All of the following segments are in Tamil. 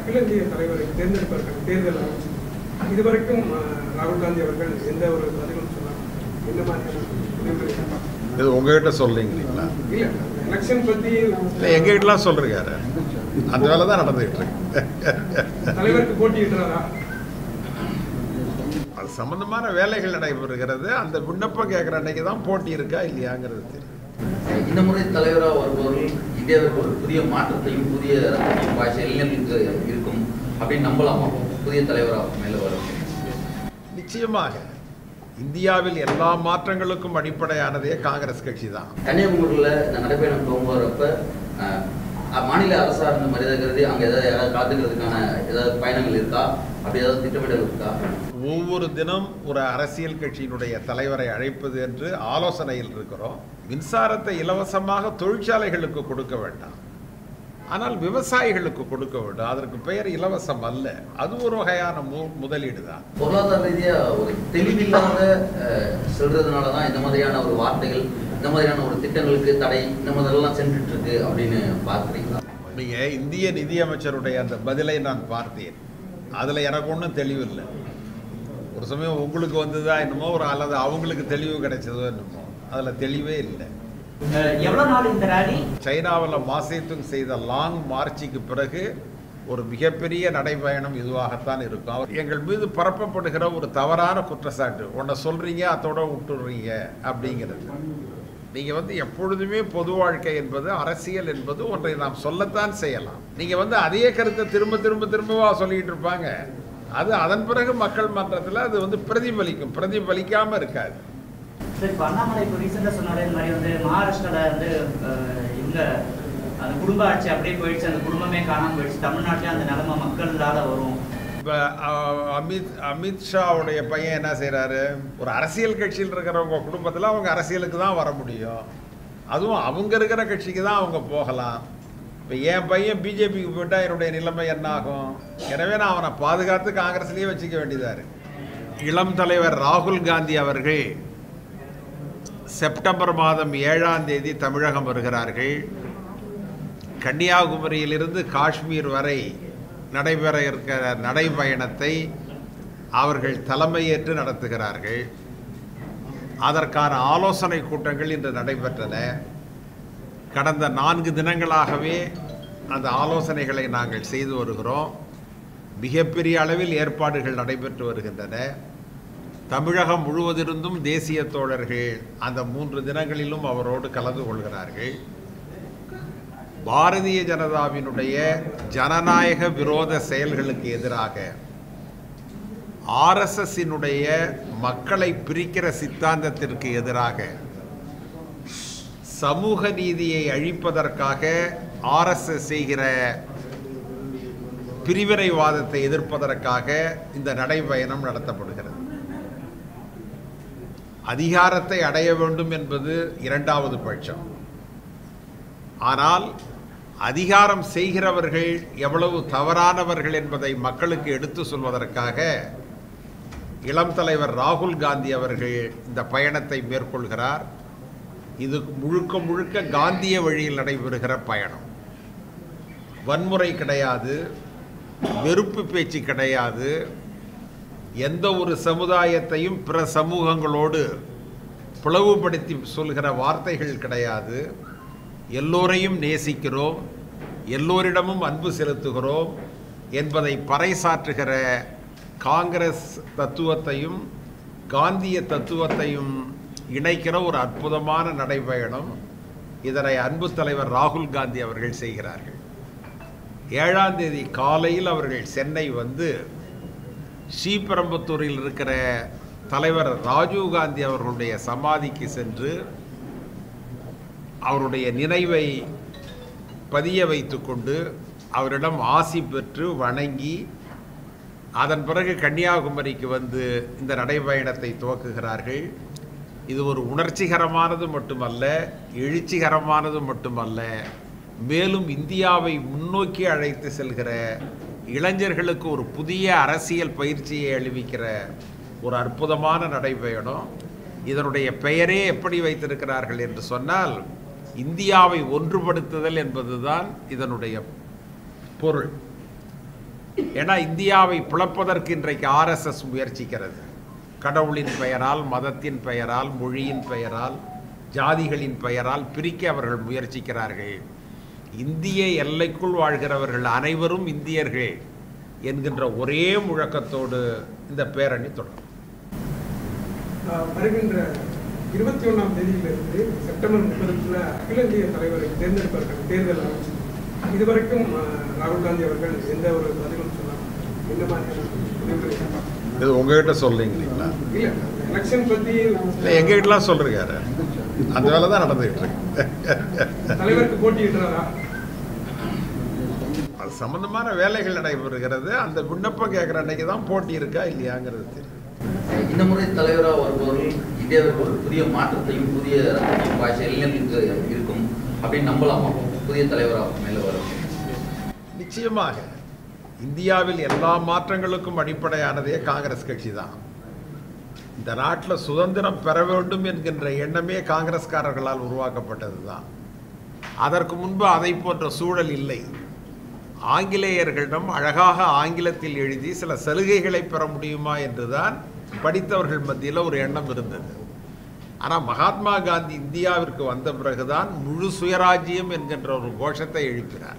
அகில இந்திய தலைவரை தேர்ந்தெடுப்பதற்கான தேர்தல் ஆரம்பிச்சு இதுவரைக்கும் அஹ், ராகுல் காந்தி அவர்கள் எந்த ஒரு பதிலும் சொன்னாங்க என்ன மாதிரியான முடிவுகள் எடுப்பாங்க? இது உங்ககிட்ட சொல்றீங்களா இல்ல எலெக்ஷன் பத்தி இல்லை எங்ககிட்டலாம் சொல்றீங்க அந்த வேலை தான் நடந்துகிட்டு இருக்கு தலைவருக்கு போட்டியிடுறாரா அது சம்பந்தமான வேலைகள் நடைபெறுகிறது அந்த விண்ணப்பம் கேட்குற அன்னைக்கு தான் போட்டி இருக்கா இல்லையாங்கிறது தெரியும் இந்த முறை தலைவராக வருபவர்கள் இந்தியாவிற்கு ஒரு புதிய மாற்றத்தையும் புதிய ரத்தத்தையும் பாய்ச்ச இளைஞர்களுக்கு இருக்கும் அப்படின்னு நம்பலாமா புதிய தலைவராக மேலே வரும் நிச்சயமாக இந்தியாவில் எல்லா மாற்றங்களுக்கும் அடிப்படையானதே காங்கிரஸ் கட்சி தான் கன்னியாகுமரியில் இந்த நடைபயணம் போகும்போறப்ப அஹ், அஹ், மாநில அரசார்ந்த மரியாதை கருதி அங்கே ஏதாவது யாராவது காத்துக்கிறதுக்கான ஏதாவது பயணங்கள் இருக்கா அப்படி ஏதாவது திட்டமிடல் இருக்கா ஒவ்வொரு தினம் ஒரு அரசியல் கட்சியினுடைய தலைவரை அழைப்பது என்று ஆலோசனையில் இருக்கிறோம் மின்சாரத்தை இலவசமாக தொழிற்சாலைகளுக்கு கொடுக்க வேண்டாம் ஆனால் விவசாயிகளுக்கு கொடுக்க வேண்டும் அதற்கு பெயர் இலவசம் அல்ல அது ஒரு வகையான மு- முதலீடு தான் பொருளாதார ரீதியாக ஒரு தெளிவில்லாத அஹ், செல்றதுனால தான் இந்த மாதிரியான ஒரு வார்த்தைகள் இந்த மாதிரியான ஒரு திட்டங்களுக்கு தடை இந்த மாதிரிலாம் சென்றுட்டு இருக்கு அப்படின்னு பார்க்குறீங்களா நீங்க இந்திய நிதியமைச்சருடைய அந்த பதிலை நான் பார்த்தேன் அதுல எனக்கு ஒன்றும் தெளிவு இல்லை ஒரு சமயம் உங்களுக்கு வந்ததா என்னமோ ஒரு அல்லது அவங்களுக்கு தெளிவு கிடைச்சதோ என்னமோ அதுல தெளிவே இல்லை அஹ் எவ்வளவு நாள் இந்த ரேலி சைனாவில் மாசேத்துங் செய்த லாங் மார்ச்சுக்கு பிறகு ஒரு மிகப்பெரிய நடைபயணம் இதுவாகத்தான் இருக்கும் அவர் எங்கள் மீது பரப்பப்படுகிற ஒரு தவறான குற்றச்சாட்டு உன்னை சொல்றீங்க அதோட விட்டுடுறீங்க அப்படிங்கிறது நீங்க வந்து எப்பொழுதுமே பொது வாழ்க்கை என்பது அரசியல் என்பது ஒன்றை நாம் சொல்லத்தான் செய்யலாம் நீங்க வந்து அதே கருத்தை திரும்ப திரும்ப திரும்பவா சொல்லிட்டு இருப்பாங்க அது அதன் பிறகு மக்கள் மன்றத்தில் அது வந்து பிரதிபலிக்கும் பிரதிபலிக்காம இருக்காது சரி இப்போ அண்ணாமலை இப்போ ரீசெண்டாக சொன்னாரு இந்த மாதிரி வந்து மகாராஷ்டிராவில் வந்து அஹ், இவங்க அந்த குடும்ப ஆட்சி அப்படியே போயிடுச்சு அந்த குடும்பமே காணாமல் போயிடுச்சு தமிழ்நாட்டிலே அந்த நிலைமை மக்களால் வரும் இப்போ அமித் அமித்ஷாவுடைய பையன் என்ன செய்கிறாரு ஒரு அரசியல் கட்சியில் இருக்கிறவங்க குடும்பத்தில் அவங்க அரசியலுக்கு தான் வர முடியும் அதுவும் அவங்க இருக்கிற கட்சிக்கு தான் அவங்க போகலாம் இப்போ என் பையன் பிஜேபிக்கு போயிட்டா என்னுடைய நிலைமை என்ன ஆகும் எனவே நான் அவனை பாதுகாத்து காங்கிரஸ்லேயே வச்சுக்க வேண்டியதாக இருக்கு இளம் தலைவர் ராகுல் காந்தி அவர்கள் செப்டம்பர் மாதம் ஏழாம் தேதி தமிழகம் வருகிறார்கள் கன்னியாகுமரியிலிருந்து காஷ்மீர் வரை நடைபெற இருக்கிற நடைபயணத்தை அவர்கள் தலைமையேற்று நடத்துகிறார்கள் அதற்கான ஆலோசனை கூட்டங்கள் இன்று நடைபெற்றன கடந்த நான்கு தினங்களாகவே அந்த ஆலோசனைகளை நாங்கள் செய்து வருகிறோம் மிகப்பெரிய அளவில் ஏற்பாடுகள் நடைபெற்று வருகின்றன தமிழகம் முழுவதிலிருந்தும் தேசிய தோழர்கள் அந்த மூன்று தினங்களிலும் அவரோடு கலந்து கொள்கிறார்கள் பாரதிய ஜனதாவினுடைய ஜனநாயக விரோத செயல்களுக்கு எதிராக ஆர்எஸ்எஸ்ஸினுடைய மக்களை பிரிக்கிற சித்தாந்தத்திற்கு எதிராக சமூக நீதியை அழிப்பதற்காக ஆர்எஸ்எஸ் செய்கிற பிரிவினைவாதத்தை எதிர்ப்பதற்காக இந்த நடைபயணம் நடத்தப்படுகிறது அதிகாரத்தை அடைய வேண்டும் என்பது இரண்டாவது பட்சம் ஆனால் அதிகாரம் செய்கிறவர்கள் எவ்வளவு தவறானவர்கள் என்பதை மக்களுக்கு எடுத்து சொல்வதற்காக இளம் தலைவர் ராகுல் காந்தி அவர்கள் இந்த பயணத்தை மேற்கொள்கிறார் இது முழுக்க முழுக்க காந்திய வழியில் நடைபெறுகிற பயணம் வன்முறை கிடையாது வெறுப்பு பேச்சு கிடையாது எந்த ஒரு சமுதாயத்தையும் பிற சமூகங்களோடு பிளவுபடுத்தி சொல்கிற வார்த்தைகள் கிடையாது எல்லோரையும் நேசிக்கிறோம் எல்லோரிடமும் அன்பு செலுத்துகிறோம் என்பதை பறைசாற்றுகிற காங்கிரஸ் தத்துவத்தையும் காந்திய தத்துவத்தையும் இணைக்கிற ஒரு அற்புதமான நடைபயணம் இதனை அன்பு தலைவர் ராகுல் காந்தி அவர்கள் செய்கிறார்கள் ஏழாம் தேதி காலையில் அவர்கள் சென்னை வந்து ஸ்ரீபெரும்புத்தூரில் இருக்கிற தலைவர் ராஜீவ் காந்தி அவர்களுடைய சமாதிக்கு சென்று அவருடைய நினைவை பதிய வைத்துக்கொண்டு அவரிடம் ஆசி பெற்று வணங்கி அதன் பிறகு கன்னியாகுமரிக்கு வந்து இந்த நடைபயணத்தை துவக்குகிறார்கள் இது ஒரு உணர்ச்சிகரமானது மட்டுமல்ல எழுச்சிகரமானது மட்டுமல்ல மேலும் இந்தியாவை முன்னோக்கி அழைத்து செல்கிற இளைஞர்களுக்கு ஒரு புதிய அரசியல் பயிற்சியை அளிவிக்கிற ஒரு அற்புதமான நடைபயணம் இதனுடைய பெயரே எப்படி வைத்திருக்கிறார்கள் என்று சொன்னால் இந்தியாவை ஒன்றுபடுத்துதல் என்பதுதான் இதனுடைய பொருள் ஏன்னா இந்தியாவை பிளப்பதற்கு இன்றைக்கு ஆர்எஸ்எஸ் முயற்சிக்கிறது கடவுளின் பெயரால் மதத்தின் பெயரால் மொழியின் பெயரால் ஜாதிகளின் பெயரால் பிரிக்க அவர்கள் முயற்சிக்கிறார்கள் இந்திய எல்லைக்குள் வாழ்கிறவர்கள் அனைவரும் இந்தியர்கள் என்கின்ற ஒரே முழக்கத்தோடு இந்த பேரணி தொடரும் ஆஹ் வருகின்ற இருபத்தி ஒன்றாம் தேதியிலிருந்து செப்டம்பர் முப்பதுக்குள்ள அகில இந்திய தலைவரை தேர்ந்தெடுப்பதற்கான தேர்தல் ஆரம்பிச்சு இதுவரைக்கும் ஆஹ் ராகுல் காந்தி அவர்கள் எந்த ஒரு பதிலும் சொன்னார் என்ன மாதிரியான முடிவுகளை எடுப்பாங்க? இது உங்ககிட்ட சொல்றீங்களா இல்ல எலெக்ஷன் பத்தி இல்லை எங்ககிட்டலாம் சொல்றீங்க அந்த வேலை தான் நடந்துகிட்டு இருக்கு தலைவருக்கு போட்டியிடுறாரா அது சம்பந்தமான வேலைகள் நடைபெறுகிறது அந்த விண்ணப்பம் கேட்குற அன்னைக்கு தான் போட்டி இருக்கா இல்லையாங்கிறது தெரியும் இந்த முறை தலைவராக வருபவர்கள் இந்தியாவிற்கு ஒரு புதிய மாற்றத்தையும் புதிய ரத்தத்தையும் பாய்ச்ச இளைஞர்களுக்கு இருக்கும் அப்படின்னு நம்பலாமா புதிய தலைவராக மேல வரும் நிச்சயமாக இந்தியாவில் எல்லா மாற்றங்களுக்கும் அடிப்படையானதே காங்கிரஸ் கட்சி தான் இந்த நாட்டில் சுதந்திரம் பெற வேண்டும் என்கின்ற எண்ணமே காங்கிரஸ்காரர்களால் உருவாக்கப்பட்டது தான் அதற்கு முன்பு அதை போன்ற சூழல் இல்லை ஆங்கிலேயர்களிடம் அழகாக ஆங்கிலத்தில் எழுதி சில சலுகைகளை பெற முடியுமா என்றுதான் படித்தவர்கள் மத்தியில் ஒரு எண்ணம் இருந்தது ஆனால் மகாத்மா காந்தி இந்தியாவிற்கு வந்த பிறகுதான் முழு சுயராஜ்யம் என்கின்ற ஒரு கோஷத்தை எழுப்பினார்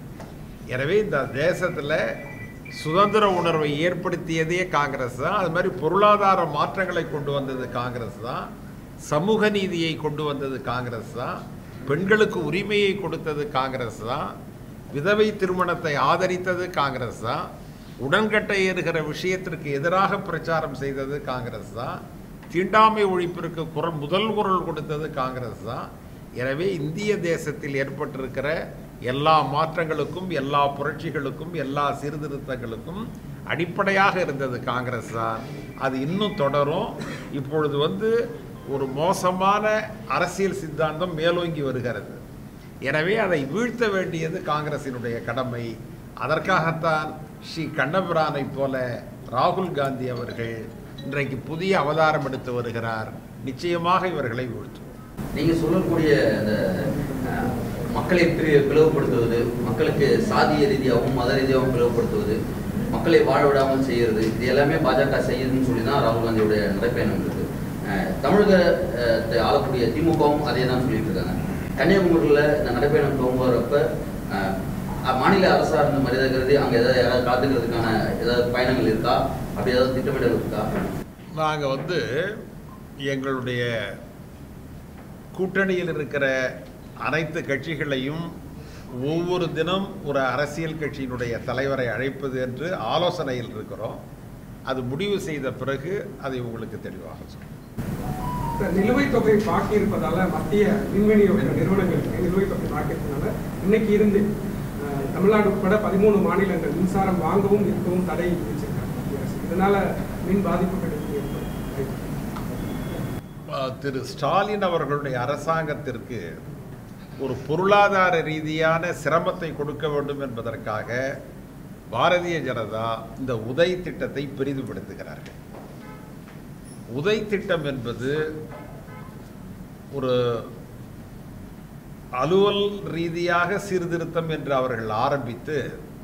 எனவே இந்த தேசத்தில் சுதந்திர உணர்வை ஏற்படுத்தியதே காங்கிரஸ் தான் அது மாதிரி பொருளாதார மாற்றங்களை கொண்டு வந்தது காங்கிரஸ் தான் சமூக நீதியை கொண்டு வந்தது காங்கிரஸ் தான் பெண்களுக்கு உரிமையை கொடுத்தது காங்கிரஸ் தான் விதவை திருமணத்தை ஆதரித்தது காங்கிரஸ் தான் உடன்கட்டை ஏறுகிற விஷயத்திற்கு எதிராக பிரச்சாரம் செய்தது காங்கிரஸ் தான் தீண்டாமை ஒழிப்பிற்கு குரல் முதல் குரல் கொடுத்தது காங்கிரஸ் தான் எனவே இந்திய தேசத்தில் ஏற்பட்டிருக்கிற எல்லா மாற்றங்களுக்கும் எல்லா புரட்சிகளுக்கும் எல்லா சீர்திருத்தங்களுக்கும் அடிப்படையாக இருந்தது காங்கிரஸ் தான் அது இன்னும் தொடரும் இப்பொழுது வந்து ஒரு மோசமான அரசியல் சித்தாந்தம் மேலோங்கி வருகிறது எனவே அதை வீழ்த்த வேண்டியது காங்கிரசினுடைய கடமை அதற்காகத்தான் ஸ்ரீ கண்ணபிரானைப் போல ராகுல் காந்தி அவர்கள் இன்றைக்கு புதிய அவதாரம் எடுத்து வருகிறார் நிச்சயமாக இவர்களை வீழ்த்துவோம் நீங்க சொல்லக்கூடிய அந்த அஹ், மக்களை பிரி- பிளவுபடுத்துவது மக்களுக்கு சாதிய ரீதியாகவும் மத ரீதியாகவும் பிளவுபடுத்துவது மக்களை வாழ விடாமல் செய்யறது இது எல்லாமே பாஜக செய்யுதுன்னு சொல்லி தான் ராகுல் காந்தியுடைய நடைப்பயணம் இருக்கு அஹ், தமிழகத்தை ஆளக்கூடிய திமுகவும் அதே தான் சொல்லிட்டு இருக்காங்க கன்னியாகுமரியில் இந்த நடைப்பயணம் துவங்குறப்ப அஹ், அஹ், மாநில அரசா இருந்த மரியாதை கருதி அங்கே ஏதாவது யாராவது காத்துக்கிறதுக்கான ஏதாவது பயணங்கள் இருக்கா அப்படி ஏதாவது திட்டமிடல் இருக்கா நாங்கள் வந்து எங்களுடைய கூட்டணியில் இருக்கிற அனைத்து கட்சிகளையும் ஒவ்வொரு தினம் ஒரு அரசியல் கட்சியினுடைய தலைவரை அழைப்பது என்று ஆலோசனையில் இருக்கிறோம் அது முடிவு செய்த பிறகு அதை உங்களுக்கு தெளிவாக சொல்றேன் இந்த நிலுவைத் தொகை பாக்கி இருப்பதால மத்திய மின் விநியோக நிறுவனங்களுக்கு நிலுவைத் தொகை பாக்கி இருப்பதால இன்னைக்கு இருந்து அஹ், தமிழ்நாடு உட்பட பதிமூணு மாநிலங்கள் மின்சாரம் வாங்கவும் விற்கவும் தடை விதிச்சிருக்காங்க மத்திய அரசு. இதனால மின் பாதிப்புகள் எப்படி ஏற்படும் அஹ், திரு ஸ்டாலின் அவர்களுடைய அரசாங்கத்திற்கு ஒரு பொருளாதார ரீதியான சிரமத்தை கொடுக்க வேண்டும் என்பதற்காக பாரதிய ஜனதா இந்த உதய் திட்டத்தை பெரிதுபடுத்துகிறார்கள் உதய் திட்டம் என்பது ஒரு அலுவல் ரீதியாக சீர்திருத்தம் என்று அவர்கள் ஆரம்பித்து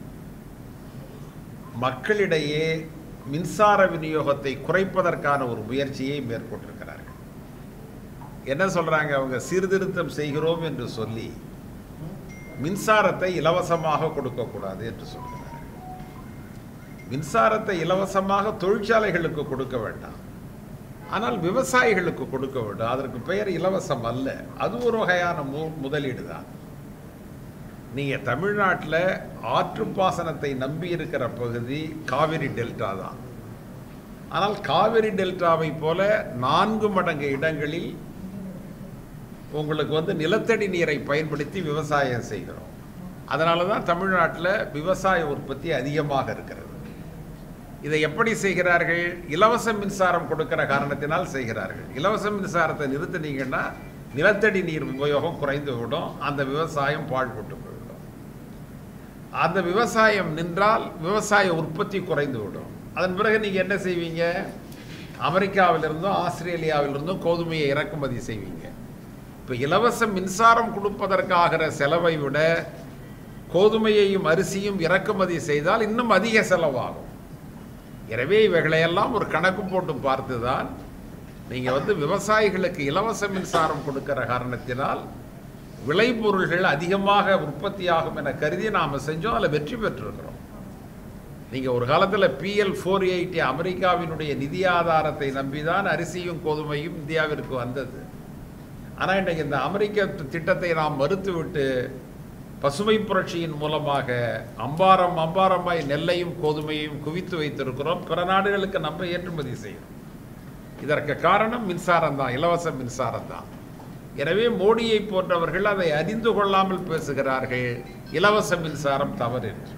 மக்களிடையே மின்சார விநியோகத்தை குறைப்பதற்கான ஒரு முயற்சியை மேற்கொண்டிருக்கிறார்கள் என்ன சொல்றாங்க அவங்க சீர்திருத்தம் செய்கிறோம் என்று சொல்லி மின்சாரத்தை இலவசமாக கொடுக்கக்கூடாது என்று சொல்கிறார்கள் மின்சாரத்தை இலவசமாக தொழிற்சாலைகளுக்கு கொடுக்க வேண்டாம் ஆனால் விவசாயிகளுக்கு கொடுக்க வேண்டும் அதற்கு பெயர் இலவசம் அல்ல அது ஒரு வகையான மு முதலீடு தான் நீங்கள் தமிழ்நாட்டில் ஆற்றுப்பாசனத்தை நம்பி இருக்கிற பகுதி காவிரி டெல்டா தான் ஆனால் காவிரி டெல்டாவை போல நான்கு மடங்கு இடங்களில் உங்களுக்கு வந்து நிலத்தடி நீரை பயன்படுத்தி விவசாயம் செய்கிறோம் அதனால தான் தமிழ்நாட்டில் விவசாய உற்பத்தி அதிகமாக இருக்கிறது இதை எப்படி செய்கிறார்கள் இலவச மின்சாரம் கொடுக்கிற காரணத்தினால் செய்கிறார்கள் இலவச மின்சாரத்தை நிறுத்தினீங்கன்னா நிலத்தடி நீர் உபயோகம் குறைந்து விடும் அந்த விவசாயம் பாழ்பட்டு போய்விடும் அந்த விவசாயம் நின்றால் விவசாய உற்பத்தி குறைந்து விடும் அதன் பிறகு நீங்கள் என்ன செய்வீங்க அமெரிக்காவிலிருந்தும் ஆஸ்திரேலியாவிலிருந்தும் கோதுமையை இறக்குமதி செய்வீங்க இப்போ இலவச மின்சாரம் கொடுப்பதற்காகிற செலவை விட கோதுமையையும் அரிசியும் இறக்குமதி செய்தால் இன்னும் அதிக செலவாகும் எனவே இவைகளையெல்லாம் ஒரு கணக்கு போட்டு பார்த்து தான் நீங்கள் வந்து விவசாயிகளுக்கு இலவச மின்சாரம் கொடுக்கிற காரணத்தினால் விளைபொருள்கள் அதிகமாக உற்பத்தியாகும் என கருதி நாம் செஞ்சோம் அதில் வெற்றி பெற்றிருக்கிறோம் நீங்கள் ஒரு காலத்தில் பிஎல் ஃபோர் எயிட்டி அமெரிக்காவினுடைய நிதி ஆதாரத்தை நம்பி தான் அரிசியும் கோதுமையும் இந்தியாவிற்கு வந்தது ஆனால் இன்றைக்கு இந்த அமெரிக்க திட்டத்தை நாம் மறுத்துவிட்டு பசுமை புரட்சியின் மூலமாக அம்பாரம் அம்பாரமாய் நெல்லையும் கோதுமையும் குவித்து வைத்திருக்கிறோம் பிற நாடுகளுக்கு நம்ம ஏற்றுமதி செய்கிறோம் இதற்கு காரணம் மின்சாரம் தான் இலவச மின்சாரம் தான் எனவே மோடியை போன்றவர்கள் அதை அறிந்து கொள்ளாமல் பேசுகிறார்கள் இலவச மின்சாரம் தவறு என்று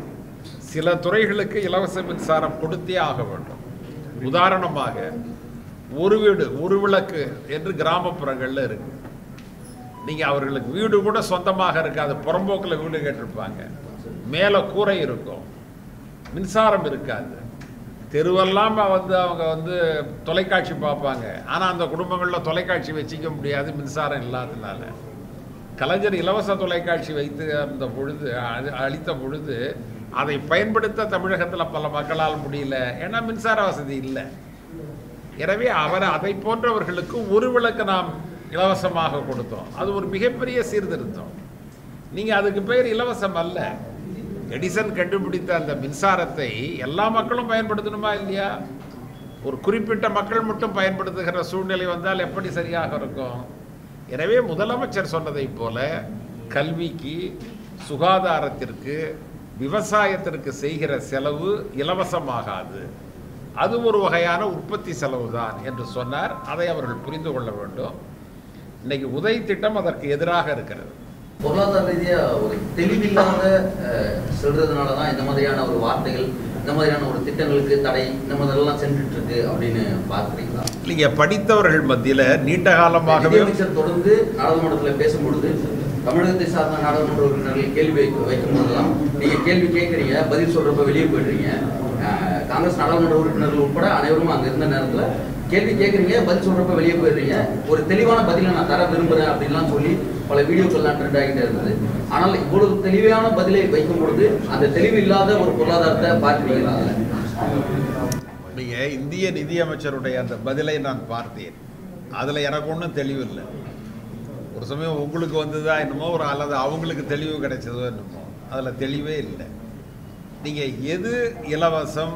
சில துறைகளுக்கு இலவச மின்சாரம் கொடுத்தே ஆக வேண்டும் உதாரணமாக ஒரு வீடு ஒரு விளக்கு என்று கிராமப்புறங்களில் இருக்கு நீங்க அவர்களுக்கு வீடு கூட சொந்தமாக இருக்காது புறம்போக்கில் வீடு கேட்டிருப்பாங்க மேலே கூரை இருக்கும் மின்சாரம் இருக்காது தெருவெல்லாம் வந்து அவங்க வந்து தொலைக்காட்சி பார்ப்பாங்க ஆனால் அந்த குடும்பங்களில் தொலைக்காட்சி வச்சிக்க முடியாது மின்சாரம் இல்லாததுனால கலைஞர் இலவச தொலைக்காட்சி வைத்து அந்த பொழுது அழி- அளித்த பொழுது அதை பயன்படுத்த தமிழகத்தில் பல மக்களால் முடியல ஏன்னா மின்சார வசதி இல்லை எனவே அவர் அதை போன்றவர்களுக்கு ஒரு விளக்கு நாம் இலவசமாக கொடுத்தோம் அது ஒரு மிகப்பெரிய சீர்திருத்தம் நீங்கள் அதுக்கு பேர் இலவசம் அல்ல எடிசன் கண்டுபிடித்த அந்த மின்சாரத்தை எல்லா மக்களும் பயன்படுத்தணுமா இல்லையா ஒரு குறிப்பிட்ட மக்கள் மட்டும் பயன்படுத்துகிற சூழ்நிலை வந்தால் எப்படி சரியாக இருக்கும் எனவே முதலமைச்சர் சொன்னதைப் போல கல்விக்கு சுகாதாரத்திற்கு விவசாயத்திற்கு செய்கிற செலவு இலவசமாகாது அது ஒரு வகையான உற்பத்தி செலவு தான் என்று சொன்னார் அதை அவர்கள் புரிந்து கொள்ள வேண்டும் இன்னைக்கு உதவி திட்டம் அதற்கு எதிராக இருக்கிறது பொருளாதார ரீதியா ஒரு தெளிவில்லாத அஹ், செல்றதுனால தான் இந்த மாதிரியான ஒரு வார்த்தைகள் இந்த மாதிரியான ஒரு திட்டங்களுக்கு தடை இந்த மாதிரிலாம் சென்றுட்டு இருக்கு அப்படின்னு பார்க்குறீங்களா நீங்க படித்தவர்கள் மத்தியில நீண்ட காலமாகவே நிதியமைச்சர் தொடர்ந்து நாடாளுமன்றத்தில் பேசும்பொழுது தமிழகத்தை சார்ந்த நாடாளுமன்ற உறுப்பினர்கள் கேள்வி வைக்க- வைக்கும் போதெல்லாம் நீங்க கேள்வி கேட்குறீங்க பதில் சொல்றப்ப வெளியே போயிடுறீங்க அஹ், காங்கிரஸ் நாடாளுமன்ற உறுப்பினர்கள் உட்பட அனைவரும் அங்க இருந்த நேரத்துல கேள்வி கேட்குறீங்க பதில் சொல்றப்ப வெளியே போயிடுறீங்க ஒரு தெளிவான பதிலை நான் தர விரும்புறேன் அப்படின்லாம் சொல்லி பல வீடியோக்கள்லாம் ட்ரெண்ட் ஆகிட்டே இருந்தது ஆனால் இவ்வளவு தெளிவான பதிலை வைக்கும் பொழுது அந்த தெளிவு இல்லாத ஒரு பொருளாதாரத்தை பார்க்கிறீங்களா அதுல? நீங்க இந்திய நிதியமைச்சருடைய அந்த பதிலை நான் பார்த்தேன் அதுல எனக்கு ஒன்றும் தெளிவு இல்லை ஒரு சமயம் உங்களுக்கு வந்ததா என்னமோ ஒரு அல்லது அவங்களுக்கு தெளிவு கிடைச்சதோ என்னமோ அதுல தெளிவே இல்லை நீங்க எது இலவசம்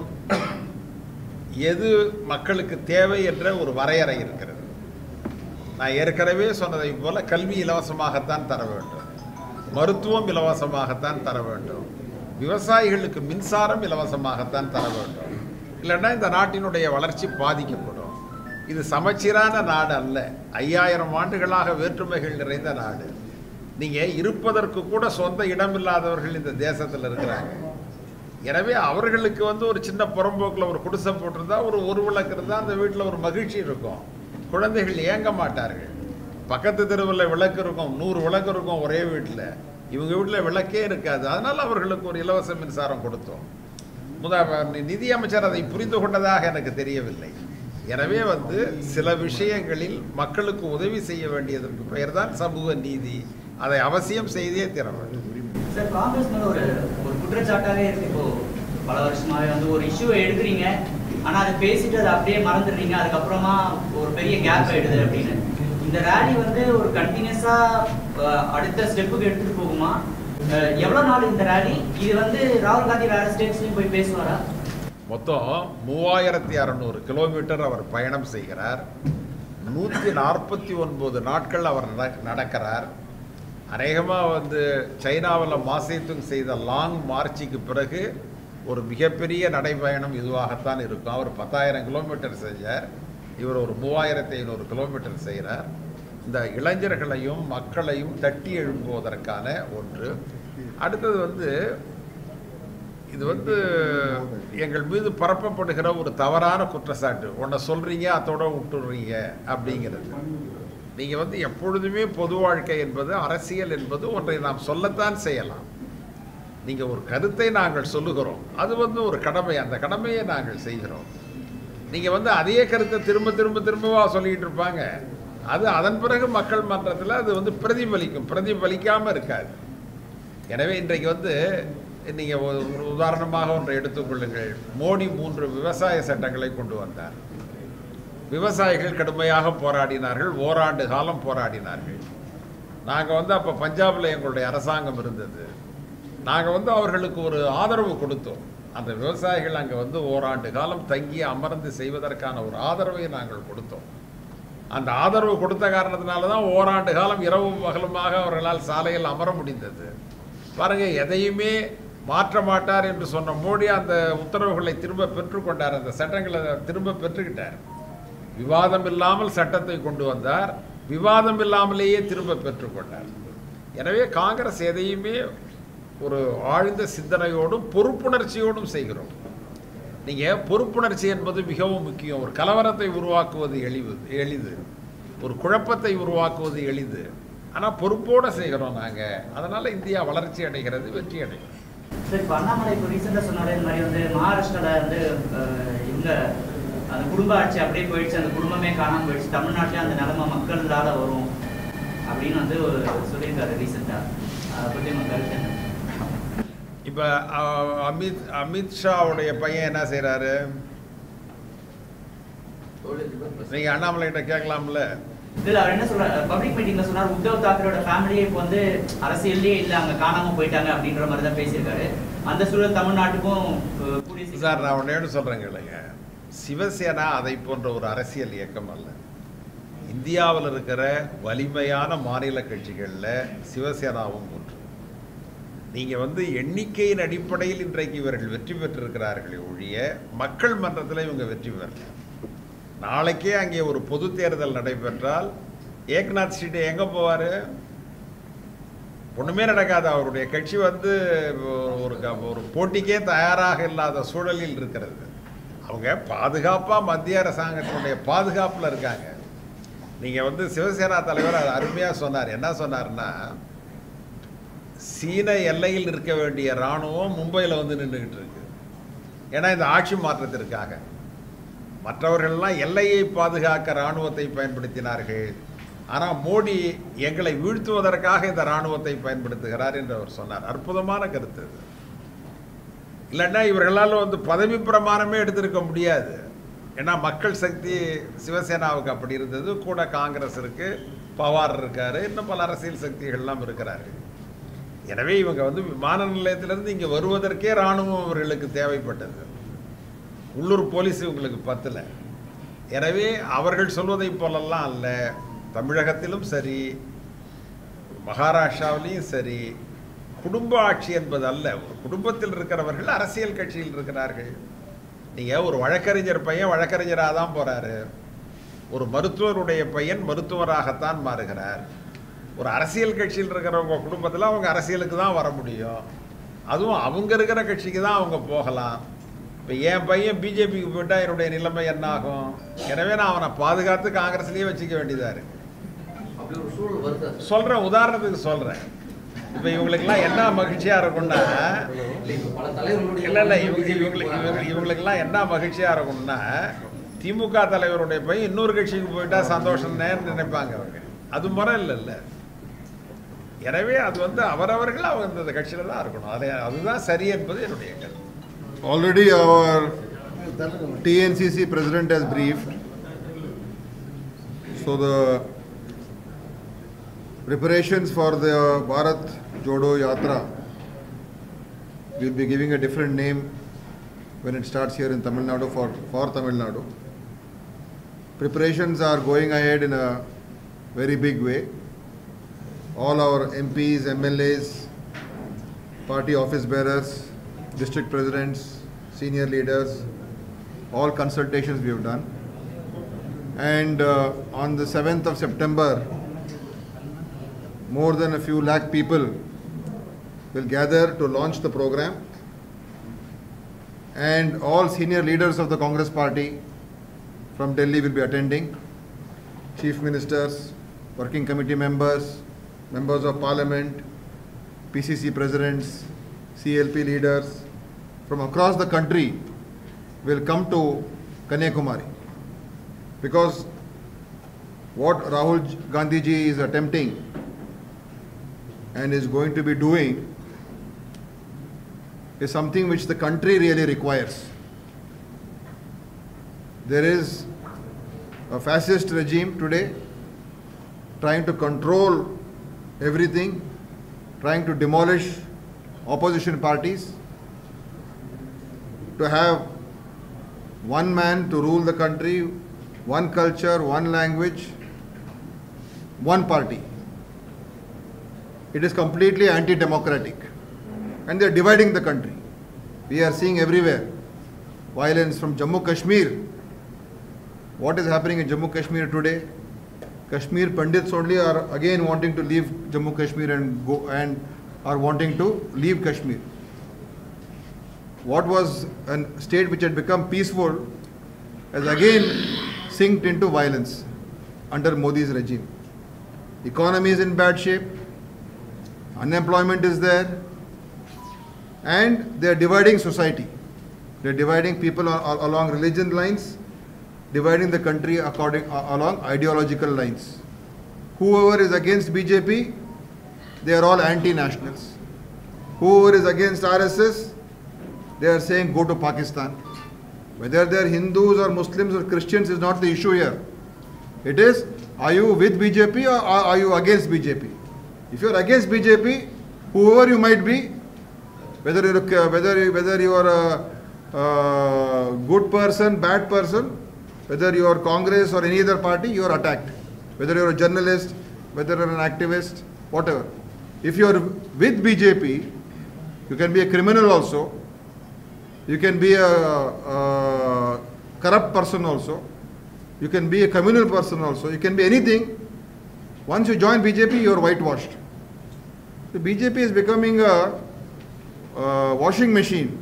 எது மக்களுக்கு தேவை என்ற ஒரு வரையறை இருக்கிறது நான் ஏற்கனவே சொன்னதை போல கல்வி இலவசமாகத்தான் தர வேண்டும் மருத்துவம் இலவசமாகத்தான் தர வேண்டும் விவசாயிகளுக்கு மின்சாரம் இலவசமாகத்தான் தர வேண்டும் இல்லைன்னா இந்த நாட்டினுடைய வளர்ச்சி பாதிக்கப்படும் இது சமச்சீரான நாடு அல்ல ஐயாயிரம் ஆண்டுகளாக வேற்றுமைகள் நிறைந்த நாடு நீங்க இருப்பதற்கு கூட சொந்த இடம் இல்லாதவர்கள் இந்த தேசத்தில் இருக்கிறாங்க எனவே அவர்களுக்கு வந்து ஒரு சின்ன புறம்போக்கில் ஒரு குடிசை போட்டிருந்தா ஒரு ஒரு விளக்கு இருந்தால் அந்த வீட்டில் ஒரு மகிழ்ச்சி இருக்கும் குழந்தைகள் ஏங்க மாட்டார்கள் பக்கத்து தெருவில் விளக்கு இருக்கும் நூறு விளக்கு இருக்கும் ஒரே வீட்டில் இவங்க வீட்டில் விளக்கே இருக்காது அதனால் அவர்களுக்கு ஒரு இலவச மின்சாரம் கொடுத்தோம் முத நிதி அமைச்சர் அதை புரிந்து கொண்டதாக எனக்கு தெரியவில்லை எனவே வந்து சில விஷயங்களில் மக்களுக்கு உதவி செய்ய வேண்டியதற்கு பெயர்தான் சமூக நீதி அதை அவசியம் செய்தே தீர வேண்டும் சார் காங்கிரஸ் மேல ஒரு ஒரு குற்றச்சாட்டாவே இருக்கு இப்போ பல வருஷமாவே வந்து ஒரு இஷ்யூவை எடுக்கிறீங்க ஆனா அதை பேசிட்டு அதை அப்படியே மறந்துடுறீங்க அதுக்கப்புறமா ஒரு பெரிய கேப் ஆயிடுது அப்படின்னு இந்த ரேலி வந்து ஒரு கண்டினியூஸா அடுத்த ஸ்டெப்புக்கு எடுத்துட்டு போகுமா அஹ், எவ்வளவு நாள் இந்த ரேலி இது வந்து ராகுல் காந்தி வேற ஸ்டேட்ஸ்லயும் போய் பேசுவாரா மொத்தம் மூவாயிரத்தி அறநூறு கிலோமீட்டர் அவர் பயணம் செய்கிறார் நூற்றி நாற்பத்தி ஒன்பது நாட்கள் அவர் நட- நடக்கிறார் அநேகமாக வந்து சைனாவில் மாசேத்துங் செய்த லாங் மார்ச்சுக்கு பிறகு ஒரு மிகப்பெரிய நடைப்பயணம் இதுவாகத்தான் இருக்கும் அவர் பத்தாயிரம் கிலோமீட்டர் செஞ்சார் இவர் ஒரு மூவாயிரத்தி ஐநூறு கிலோமீட்டர் செய்கிறார் இந்த இளைஞர்களையும் மக்களையும் தட்டி எழுப்புவதற்கான ஒன்று அடுத்தது வந்து இது வந்து எங்கள் மீது பரப்பப்படுகிற ஒரு தவறான குற்றச்சாட்டு உன்னை சொல்றீங்க அதோட விட்டுடுறீங்க அப்படிங்கிறது நீங்கள் வந்து எப்பொழுதுமே பொது வாழ்க்கை என்பது அரசியல் என்பது ஒன்றை நாம் சொல்லத்தான் செய்யலாம் நீங்கள் ஒரு கருத்தை நாங்கள் சொல்லுகிறோம் அது வந்து ஒரு கடமை அந்த கடமையை நாங்கள் செய்கிறோம் நீங்கள் வந்து அதே கருத்தை திரும்ப திரும்ப திரும்பவா சொல்லிட்டு இருப்பாங்க அது அதன் பிறகு மக்கள் மன்றத்தில் அது வந்து பிரதிபலிக்கும் பிரதிபலிக்காமல் இருக்காது எனவே இன்றைக்கு வந்து நீங்கள் ஒரு ஒரு உதாரணமாக ஒன்றை எடுத்துக்கொள்ளுங்கள் மோடி மூன்று விவசாய சட்டங்களை கொண்டு வந்தார் விவசாயிகள் கடுமையாக போராடினார்கள் ஓராண்டு காலம் போராடினார்கள் நாங்கள் வந்து அப்போ பஞ்சாபில் எங்களுடைய அரசாங்கம் இருந்தது நாங்கள் வந்து அவர்களுக்கு ஒரு ஆதரவு கொடுத்தோம் அந்த விவசாயிகள் அங்கே வந்து ஓராண்டு காலம் தங்கி அமர்ந்து செய்வதற்கான ஒரு ஆதரவை நாங்கள் கொடுத்தோம் அந்த ஆதரவு கொடுத்த காரணத்தினால தான் ஓராண்டு காலம் இரவும் பகலுமாக அவர்களால் சாலையில் அமர முடிந்தது பாருங்க எதையுமே மாற்ற மாட்டார் என்று சொன்ன மோடி அந்த உத்தரவுகளை திரும்ப பெற்றுக்கொண்டார் அந்த சட்டங்களை திரும்ப பெற்றுக்கிட்டார் விவாதம் இல்லாமல் சட்டத்தை கொண்டு வந்தார் விவாதம் இல்லாமலேயே திரும்ப பெற்றுக்கொண்டார் எனவே காங்கிரஸ் எதையுமே ஒரு ஆழ்ந்த சிந்தனையோடும் பொறுப்புணர்ச்சியோடும் செய்கிறோம் நீங்கள் பொறுப்புணர்ச்சி என்பது மிகவும் முக்கியம் ஒரு கலவரத்தை உருவாக்குவது எளிவு எளிது ஒரு குழப்பத்தை உருவாக்குவது எளிது ஆனால் பொறுப்போடு செய்கிறோம் நாங்கள் அதனால் இந்தியா வளர்ச்சி அடைகிறது வெற்றி அடைகிறது சார் இப்போ அண்ணாமலை இப்போ ரீசெண்டாக சொன்னாரு இந்த மாதிரி வந்து மகாராஷ்டிராவில் வந்து அஹ், இவங்க அந்த குடும்ப ஆட்சி அப்படியே போயிடுச்சு அந்த குடும்பமே காணாமல் போயிடுச்சு தமிழ்நாட்டிலே அந்த நிலைமை மக்கள் இல்லாத வரும் அப்படின்னு வந்து ஒரு சொல்லியிருக்காரு ரீசெண்டாக அதை பற்றி உங்க கருத்து என்ன இப்போ அமித் அமித்ஷாவுடைய பையன் என்ன செய்கிறாரு நீங்கள் அண்ணாமலைகிட்ட கேட்கலாம்ல இதில் அவர் என்ன சொல்றாரு பப்ளிக் மீட்டிங்ல சொன்னார் உத்தவ் தாக்கரோட ஃபேமிலியே இப்போ வந்து அரசியல்லே இல்லை அங்கே காணாமல் போயிட்டாங்க அப்படின்ற மாதிரி தான் பேசியிருக்காரு அந்த சூழல் தமிழ்நாட்டுக்கும் அஹ், கூடிய சீக்கிரம் சார் நான் ஒன்றே சொல்கிறேன் கேளுங்க சிவசேனா அதை போன்ற ஒரு அரசியல் இயக்கம் அல்ல இந்தியாவில் இருக்கிற வலிமையான மாநில கட்சிகளில் சிவசேனாவும் ஒன்று நீங்கள் வந்து எண்ணிக்கையின் அடிப்படையில் இன்றைக்கு இவர்கள் வெற்றி பெற்றிருக்கிறார்களே ஒழிய மக்கள் மன்றத்தில் இவங்க வெற்றி பெறல நாளைக்கே அங்கே ஒரு பொது தேர்தல் நடைபெற்றால் ஏக்நாத் ஷிண்டே எங்கே போவார் ஒன்றுமே நடக்காது அவருடைய கட்சி வந்து ஒரு க- ஒரு போட்டிக்கே தயாராக இல்லாத சூழலில் இருக்கிறது அவங்க பாதுகாப்பாக மத்திய அரசாங்கத்தினுடைய பாதுகாப்பில் இருக்காங்க நீங்கள் வந்து சிவசேனா தலைவர் அது அருமையாக சொன்னார் என்ன சொன்னார்னா சீன எல்லையில் இருக்க வேண்டிய இராணுவம் மும்பையில் வந்து நின்றுக்கிட்டு இருக்கு ஏன்னா இந்த ஆட்சி மாற்றத்திற்காக மற்றவர்கள்லாம் எல்லையை பாதுகாக்க இராணுவத்தை பயன்படுத்தினார்கள் ஆனால் மோடி எங்களை வீழ்த்துவதற்காக இந்த இராணுவத்தை பயன்படுத்துகிறார் என்று அவர் சொன்னார் அற்புதமான கருத்து இது இல்லைன்னா இவர்களால் வந்து பதவி பிரமாணமே எடுத்திருக்க முடியாது ஏன்னா மக்கள் சக்தி சிவசேனாவுக்கு அப்படி இருந்தது கூட காங்கிரஸ் இருக்கு பவார் இருக்காரு இன்னும் பல அரசியல் சக்திகள்லாம் இருக்கிறார்கள் எனவே இவங்க வந்து விமான நிலையத்திலிருந்து இங்கே வருவதற்கே இராணுவம் அவர்களுக்கு தேவைப்பட்டது உள்ளூர் போலீஸ் இவங்களுக்கு பத்தல எனவே அவர்கள் சொல்வதைப் போலெல்லாம் அல்ல தமிழகத்திலும் சரி மகாராஷ்டிராவிலையும் சரி குடும்ப ஆட்சி என்பது அல்ல ஒரு குடும்பத்தில் இருக்கிறவர்கள் அரசியல் கட்சியில் இருக்கிறார்கள் நீங்கள் ஒரு வழக்கறிஞர் பையன் வழக்கறிஞராக தான் போகிறாரு ஒரு மருத்துவருடைய பையன் மருத்துவராகத்தான் மாறுகிறார் ஒரு அரசியல் கட்சியில் இருக்கிறவங்க குடும்பத்தில் அவங்க அரசியலுக்கு தான் வர முடியும் அதுவும் அவங்க இருக்கிற கட்சிக்கு தான் அவங்க போகலாம் இப்போ என் பையன் பிஜேபிக்கு போயிட்டா என்னுடைய நிலைமை என்ன ஆகும் எனவே நான் அவனை பாதுகாத்து காங்கிரஸ்லேயே வச்சுக்க வேண்டியதாக இருக்கு அப்படி ஒரு சூழல் வருதா சார்? சொல்கிறேன் உதாரணத்துக்கு சொல்கிறேன் இப்போ இவங்களுக்கெல்லாம் என்ன மகிழ்ச்சியாக இருக்கும்னா இல்ல, இப்ப பல தலைவர்களுடைய இல்லை இல்லை இவங்க இவங்களுக்கு இவங்க- இவங்களுக்கெல்லாம் என்ன மகிழ்ச்சியாக இருக்கும்னா திமுக தலைவருடைய பையன் இன்னொரு கட்சிக்கு போயிட்டா சந்தோஷம்னே நினைப்பாங்க அவங்க அது முறை இல்லைல்ல எனவே அது வந்து அவரவர்கள் அவங்க இந்த கட்சியில் தான் இருக்கணும் அதை அதுதான் சரி என்பது என்னுடைய கருத்து Already our TNCC president has briefed. So the preparations for the Bharat Jodo Yatra will be giving a different name when it starts here in Tamil Nadu for, for Tamil Nadu. Preparations are going ahead in a very big way. All our MPs, MLAs, party office bearers, district presidents, senior leaders, all consultations we have done. And uh, on the 7th of September, more than a few lakh people will gather to launch the program. And all senior leaders of the Congress party from Delhi will be attending. Chief ministers, working committee members, members of parliament, PCC presidents, CLP leaders from across the country will come to Kanyakumari. Because what Rahul Gandhi ji is attempting and is going to be doing is something which the country really requires. There is a fascist regime today trying to control everything, trying to demolish opposition parties, to have one man to rule the country, one culture, one language, one party. It is completely anti democratic. And they are dividing the country. We are seeing everywhere violence from Jammu Kashmir. What is happening in Jammu Kashmir today? Kashmir Pandits only are again wanting to leave Jammu Kashmir and go and are wanting to leave Kashmir. What was a state which had become peaceful has again sinked into violence under Modi's regime. Economy is in bad shape, unemployment is there, and they are dividing society. They are dividing people a- a- along religion lines, dividing the country according a- along ideological lines. Whoever is against BJP, they are all anti-nationals. Whoever is against RSS, they are saying go to Pakistan. Whether they are Hindus or Muslims or Christians is not the issue here. It is, are you with BJP or are are you against BJP? If you are against BJP, whoever you might be, whether you're a, whether you- whether you are a, uh good person, bad person, whether you are Congress or any other party, you are attacked. Whether you are a journalist, whether you are an activist, whatever. If you are with BJP, you can be a criminal also. You can be a, a corrupt person also. You can be a communal person also. You can be anything. Once you join BJP, you are whitewashed. The BJP is becoming a, a washing machine.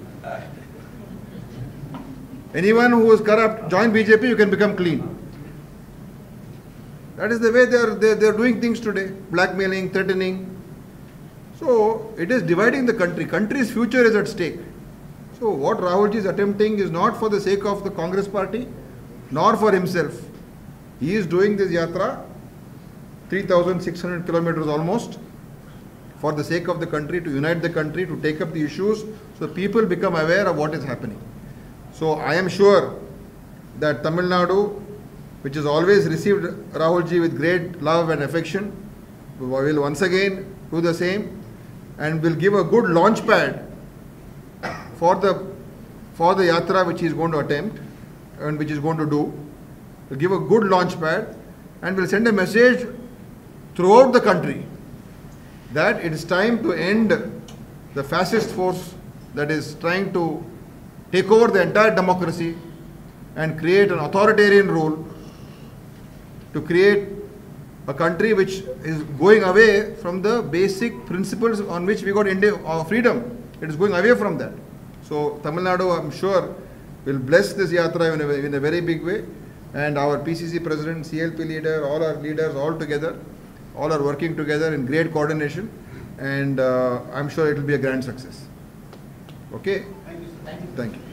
Anyone who is corrupt, join BJP, you can become clean. That is the way they are, they, they are doing things today. Blackmailing, threatening. So it is dividing the country. Country's future is at stake. So what Rahulji is attempting is not for the sake of the Congress party, nor for himself. He is doing this yatra, 3,600 kilometers almost, for the sake of the country, to unite the country, to take up the issues, so people become aware of what is happening. So I am sure that Tamil Nadu, which has always received Rahulji with great love and affection, will once again do the same and will give a good launch pad for the for the yatra which he is going to attempt and which he is going to do. Will give a good launch pad and will send a message throughout the country that it is time to end the fascist force that is trying to take over the entire democracy and create an authoritarian rule to create a country which is going away from the basic principles on which we got India uh, freedom. It is going away from that. So Tamil Nadu, I'm sure, will bless this yatra in a, in a very big way. And our PCC president, CLP leader, all our leaders, all together, all are working together in great coordination. And uh, I'm sure it will be a grand success. Okay? Thank you. Thank you.